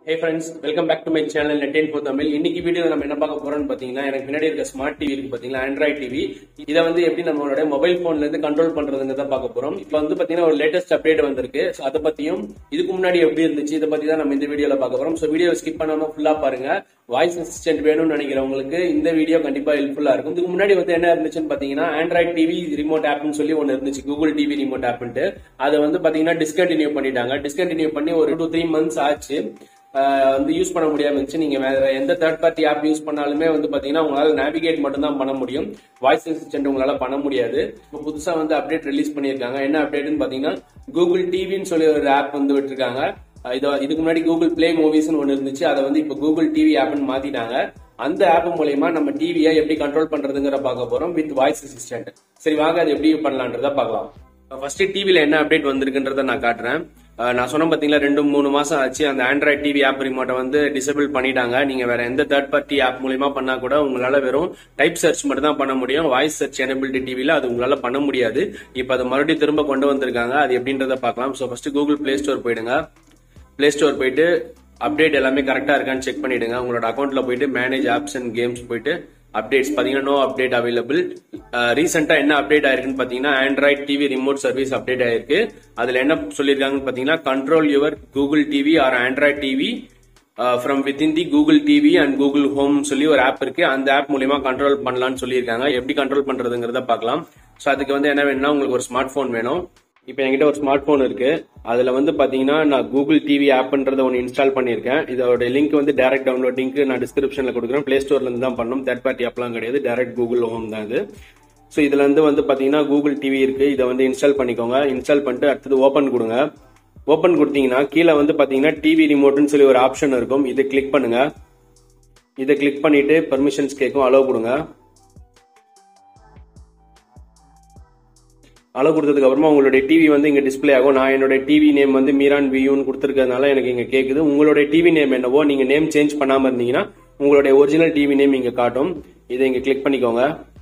hey friends welcome back to my channel நெட்டேன் four Tamil இன்னைக்கு video நம்ம என்ன பார்க்க போறோம்னு பாத்தீங்கன்னா எனக்கு பின்னாடி இருக்க ஸ்மார்ட் டிவி இருக்கு பாத்தீங்களா ஆண்ட்ராய்ட் டிவி இதை வந்து எப்படி நம்மளோட மொபைல் போன்ல இருந்து கண்ட்ரோல் பண்றதுங்கிறத பார்க்க போறோம் இப்போ வந்து பாத்தீங்கன்னா ஒரு லேட்டஸ்ட் அப்டேட் வந்திருக்கு So, அதை பத்தியும் இதுக்கு முன்னாடி எப்படி இருந்துச்சு இதை பத்தி தான் நம்ம இந்த வீடியோல பார்க்க போறோம் ஸோ வீடியோ ஸ்கிப் பண்ணாம ஃபுல்லா பாருங்க வாய்ஸ் அசிஸ்டன்ட் வேணும்னு நினைக்கிறவங்களுக்கு இந்த வீடியோ கண்டிப்பா ஹெல்ப்ஃபுல்லா இருக்கும் இதுக்கு முன்னாடி வந்து என்ன இருந்துச்சுன்னு பாத்தீங்கன்னா ஆண்ட்ராய்ட் டிவி ரிமோட் ஆப்னு சொல்லி ஒன்னு இருந்துச்சு கூகுள் டிவி ரிமோட் ஆப்ன்ட்டு அதை வந்து பாத்தீங்கன்னா டிஸ்கண்டினியூ பண்ணிட்டாங்க டிஸ்கண்டினியூ பண்ணி ஒரு டூ த்ரீ மந்த்ஸ் ஆச்சு ஆஹ் வந்து யூஸ் பண்ண முடியாம இருந்துச்சு நீங்க வேற எந்த தேர்ட் பார்ட்டி ஆப் யூஸ் பண்ணாலுமே வந்து பாத்தீங்கன்னா உங்களால நேவிகேட் மட்டும் தான் பண்ண முடியும் வாய்ஸ் அசிஸ்டன்ட் உங்களால பண்ண முடியாது இப்போ புதுசா வந்து அப்டேட் ரிலீஸ் பண்ணியிருக்காங்க என்ன அப்டேட்னு பாத்தீங்கன்னா கூகுள் டிவின்னு சொல்லி ஒரு ஆப் வந்து விட்டுருக்காங்க ஆஹ் இது இதுக்கு முன்னாடி கூகுள் பிளே மூவிஸ்னு ஒன்று இருந்துச்சு அதை வந்து இப்போ கூகுள் டிவி ஆப்னு மாத்திட்டாங்க அந்த ஆப் மூலயமா நம்ம டிவியை எப்படி கண்ட்ரோல் பண்றதுங்கிற பார்க்க போறோம் வித் வாய்ஸ் அசிஸ்டன்ட் சரி வாங்க அது எப்படி பண்ணலான்றத பார்க்கலாம் ஃபர்ஸ்ட் டிவில என்ன அப்டேட் வந்திருக்குன்றத நான் காட்டுறேன் அஹ் நான் சொன்ன பாத்தீங்களா ரெண்டு மூணு மாசம் ஆச்சு அந்த ஆண்ட்ராய்ட் டிவி ஆப் ரிமோட்டை வந்து டிசேபிள் பண்ணிட்டாங்க நீங்க வேற எந்த தேர்ட் பார்ட்டி ஆப் மூலியமா பண்ணா கூட உங்களால வெறும் டைப் சர்ச் மட்டும் தான் பண்ண முடியும் வாய்ஸ் சர்ச் எனபிலிட்டி டிவில அது உங்களால பண்ண முடியாது இப்போ அதை மறுபடியும் திரும்ப கொண்டு வந்திருக்காங்க அது எப்படின்றத பார்க்கலாம் so first Google Play Store போயிடுங்க பிளே ஸ்டோர் போயிட்டு அப்டேட் எல்லாமே கரெக்டா இருக்கான்னு செக் பண்ணிடுங்க உங்களோட அக்கௌண்ட்ல போயிட்டு மேனேஜ் ஆப்ஸ் அண்ட் கேம்ஸ் போயிட்டு அப்டேட்ஸ் பாத்தீங்கன்னா நோ அப்டேட் அவைலபிள் ரீசெண்டா என்ன அப்டேட் ஆயிருக்குன்னு பாத்தீங்கன்னா Android TV remote service update ஆயிருக்கு அதுல என்ன சொல்லியிருக்காங்கன்னு பாத்தீங்கன்னா control your Google TV or Android TV from within the Google TV and Google Home சொல்லி ஒரு ஆப் இருக்கு அந்த ஆப் மூலியமா கண்ட்ரோல் பண்ணலாம்னு சொல்லியிருக்காங்க எப்படி கண்ட்ரோல் பண்றதுங்கிறத பார்க்கலாம் ஸோ அதுக்கு வந்து என்ன வேணும்னா உங்களுக்கு ஒரு ஸ்மார்ட் போன் வேணும் இப்போ என்கிட்ட ஒரு ஸ்மார்ட் போன் இருக்கு அதுல வந்து பாத்தீங்கன்னா நான் கூகுள் டிவி ஆப்ன்றத ஒன்று இன்ஸ்டால் பண்ணியிருக்கேன் இதோட லிங்க் வந்து டைரக்ட் டவுன்லோட் லிங்க் நான் டிஸ்கிரிப்ஷன்ல கொடுக்குறேன் பிளே ஸ்டோர்ல இருந்து தான் பண்ணணும் தேர்ட் பார்ட்டி ஆப்லாம் கிடையாது டைரக்ட் கூகுள் ஹோம் தான் இது ஸோ இதுல இருந்து வந்து பாத்தீங்கன்னா கூகுள் டிவி இருக்கு இதை வந்து இன்ஸ்டால் பண்ணிக்கோங்க இன்ஸ்டால் பண்ணிட்டு அடுத்தது ஓபன் கொடுங்க ஓபன் கொடுத்தீங்கன்னா கீழே வந்து பாத்தீங்கன்னா டிவி ரிமோட்னு சொல்லி ஒரு ஆப்ஷன் இருக்கும் இதை கிளிக் பண்ணுங்க இதை கிளிக் பண்ணிட்டு பெர்மிஷன்ஸ் கேட்கும் அலோவ் கொடுங்க அளவு கொடுத்ததுக்கு அப்புறமா உங்களுடைய டிவி வந்து இங்க டிஸ்ப்ளே ஆகும் நான் என்னோட டிவி நேம் வந்து மீரான் வியூன்னு கொடுத்துருக்கறதுனால எனக்கு இங்க கேக்குது உங்களுடைய டிவி நேம் என்னவோ நீங்க நேம் சேஞ்ச் பண்ணாம இருந்தீங்கன்னா உங்களுடைய ஒரிஜினல் டிவி நேம் இங்க காட்டும் இதை இங்க கிளிக் பண்ணிக்கோங்க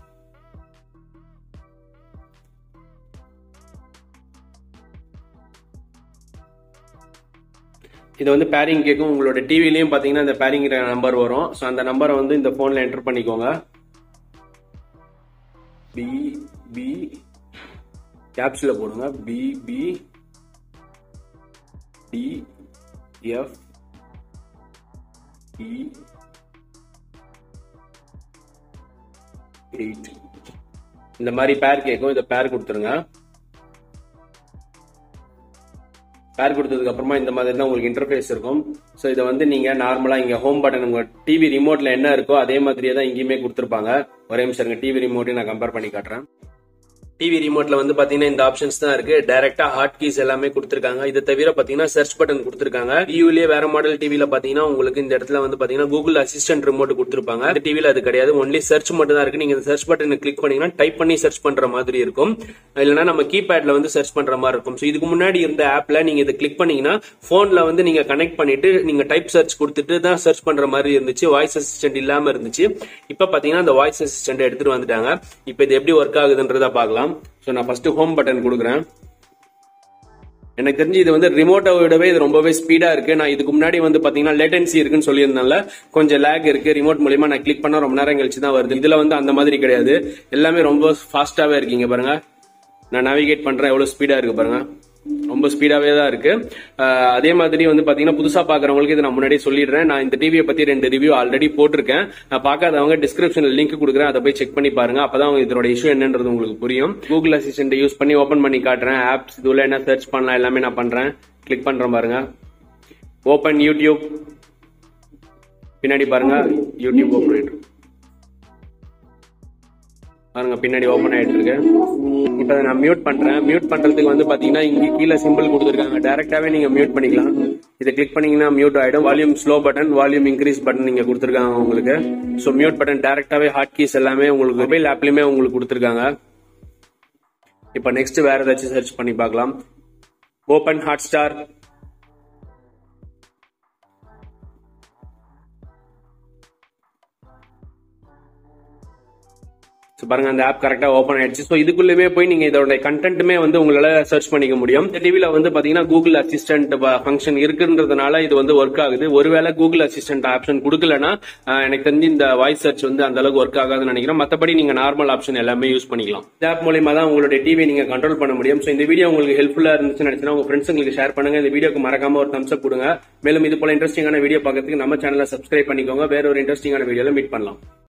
இது வந்து பேரிங் கேட்கும் உங்களோட டிவிலையும் பாத்தீங்கன்னா இந்த பேரிங் நம்பர் வரும் ஸோ அந்த நம்பரை வந்து இந்த போன்ல என்டர் பண்ணிக்கோங்க பி பி கேப்ஸ்ல போடுங்க P P D F E eight இந்த மாதிரி பேர் கேட்கும் இதை பேர் கொடுத்துருங்க பேர் கொடுத்ததுக்கு அப்புறமா இந்த மாதிரி தான் உங்களுக்கு இன்டர்ஃபேஸ் இருக்கும் ஸோ இதை வந்து நீங்க நார்மலா இங்க ஹோம் பட்டன் உங்க டிவி ரிமோட்ல என்ன இருக்கோ அதே மாதிரியே தான் இங்கேயுமே கொடுத்துருப்பாங்க ஒரே நிமிஷம் டிவி ரிமோட்டையும் நான் கம்பேர் பண்ணி காட்டுறேன் டிவி ரிமோட்ல வந்து பாத்தீங்கன்னா இந்த ஆப்ஷன்ஸ் தான் இருக்கு டைரக்டா ஹாட் கீஸ் எல்லாமே கொடுத்துருக்காங்க இதை தவிர பாத்தீங்கன்னா சர்ச் பட்டன் கொடுத்துருக்காங்க டிவிலேயே வேற மாடல் டிவில பாத்தீங்கன்னா உங்களுக்கு இந்த இடத்துல வந்து பாத்தீங்கன்னா கூகுள் அசிஸ்டன்ட் ரிமோட் கொடுத்துருப்பாங்க இந்த டிவில அது கிடையாது ஒன்லி சர்ச் மட்டும் தான் இருக்கு நீங்க இந்த சர்ச் பட்டனை கிளிக் பண்ணீங்கன்னா டைப் பண்ணி சர்ச் பண்ற மாதிரி இருக்கும் இல்லைன்னா நம்ம கீபேட்ல வந்து சர்ச் பண்ற மாதிரி இருக்கும் ஸோ இதுக்கு முன்னாடி இருந்த ஆப்ல நீங்க இதை கிளிக் பண்ணீங்கன்னா போன்ல வந்து நீங்க கனெக்ட் பண்ணிட்டு நீங்க டைப் சர்ச் கொடுத்துட்டு தான் சர்ச் பண்ற மாதிரி இருந்துச்சு வாய்ஸ் அசிஸ்டன்ட் இல்லாம இருந்துச்சு இப்ப பாத்தீங்கன்னா அந்த வாய்ஸ் அசிஸ்டன்ட் எடுத்துட்டு வந்துட்டாங்க இப்ப இது எப்படி ஒர்க் ஆகுதுன்றத பார்க்கலாம் ஸோ நான் ஃபர்ஸ்ட் ஹோம் பட்டன் கொடுக்குறேன் எனக்கு தெரிஞ்சு இது வந்து ரிமோட்டை விடவே இது ரொம்பவே ஸ்பீடா இருக்கு நான் இதுக்கு முன்னாடி வந்து பாத்தீங்கன்னா லேட்டன்சி இருக்குன்னு சொல்லியிருந்தால கொஞ்சம் லேக் இருக்கு ரிமோட் மூலியமா நான் கிளிக் பண்ணா ரொம்ப நேரம் கழிச்சு தான் வருது இதுல வந்து அந்த மாதிரி கிடையாது எல்லாமே ரொம்ப ஃபாஸ்டாவே இருக்கீங்க பாருங்க நான் நேவிகேட் பண்றேன் எவ்வளவு ஸ்பீடா இருக்கு பாருங்க ரொம்ப ஸ்பீடாவே தான் இருக்கு அஹ் அதே மாதிரி வந்து பாத்தீங்கன்னா புதுசா பாக்குறவங்களுக்கு இதை நான் முன்னாடியே சொல்லிடுறேன் நான் இந்த டிவியை பத்தி ரெண்டு ரிவ்யூ ஆல்ரெடி போட்டிருக்கேன் நான் பார்க்காதவங்க டிஸ்கிரிப்ஷன்ல லிங்க் கொடுக்குறேன் அதை போய் செக் பண்ணி பாருங்க அப்பதான் அவங்க இதோட இஷ்யூ என்னன்றது உங்களுக்கு புரியும் கூகுள் அசிஸ்டன்ட் யூஸ் பண்ணி ஓபன் பண்ணி காட்டுறேன் ஆப்ஸ் இதுல என்ன சர்ச் பண்ணலாம் எல்லாமே நான் பண்றேன் கிளிக் பண்றேன் பாருங்க ஓபன் யூடியூப் பின்னாடி பாருங்க யூடியூப் ஓபன் ஆயிட்டு பாருங்க பின்னாடி ஓபன் ஆயிட்டு இருக்கு இப்போ அதை நான் மியூட் பண்றேன் மியூட் பண்றதுக்கு வந்து பாத்தீங்கன்னா இங்க கீழே சிம்பிள் கொடுத்துருக்காங்க டைரக்டாவே நீங்க மியூட் பண்ணிக்கலாம் இதை கிளிக் பண்ணீங்கன்னா மியூட் ஆயிடும் volume slow button volume increase button நீங்க கொடுத்துருக்காங்க உங்களுக்கு ஸோ மியூட் பட்டன் டைரக்டாவே ஹாட் கீஸ் எல்லாமே உங்களுக்கு மொபைல் ஆப்லயுமே உங்களுக்கு கொடுத்துருக்காங்க இப்போ நெக்ஸ்ட் வேற ஏதாச்சும் சர்ச் பண்ணி பார்க்கலாம் ஓபன் ஹாட் ஸ்டார் So, பாருங்க அந்த ஆப் கரெக்டா ஓபன் ஆயிடுச்சு ஸோ இதுக்குள்ளவே போய் நீங்க இதோட கண்டென்ட்டுமே வந்து உங்களால சர்ச் பண்ணிக்க முடியும் இந்த டிவில வந்து பாத்தீங்கன்னா கூகுள் அசிஸ்டன்ட் ஃபங்க்ஷன் இருக்குன்றதுனால இது வந்து ஒர்க் ஆகுது ஒருவேளை கூகுள் அசிஸ்டன்ட் ஆப்ஷன் கொடுக்கலன்னா ஆஹ், எனக்கு தெரிஞ்சு இந்த வாய்ஸ் சர்ச் வந்து அந்த அளவுக்கு ஒர்க் ஆகாதுன்னு நினைக்கிறேன் மத்தபடி நீங்க நார்மல் ஆப்ஷன் எல்லாமே யூஸ் பண்ணிக்கலாம் இந்த ஆப் மூலியமா தான் உங்களுடைய டிவி நீங்க கண்ட்ரோல் பண்ண முடியும் ஸோ இந்த வீடியோ உங்களுக்கு ஹெல்ப்ஃபுல்லா இருந்துச்சுன்னு நினைச்சா உங்க ஃப்ரெண்ட்ஸுங்களுக்கு ஷேர் பண்ணுங்க இந்த வீடியோக்கு மறக்காம ஒரு தம்ஸ் அப் கொடுங்க மேலும் இது போல இன்ட்ரெஸ்டிங்கான வீடியோ பார்க்கறதுக்கு நம்ம சேனலை சப்ஸ்கிரைப் பண்ணிக்கோங்க வேற ஒரு இன்ட்ரெஸ்டிங்கான வீடியோல மீட் பண்ணலாம்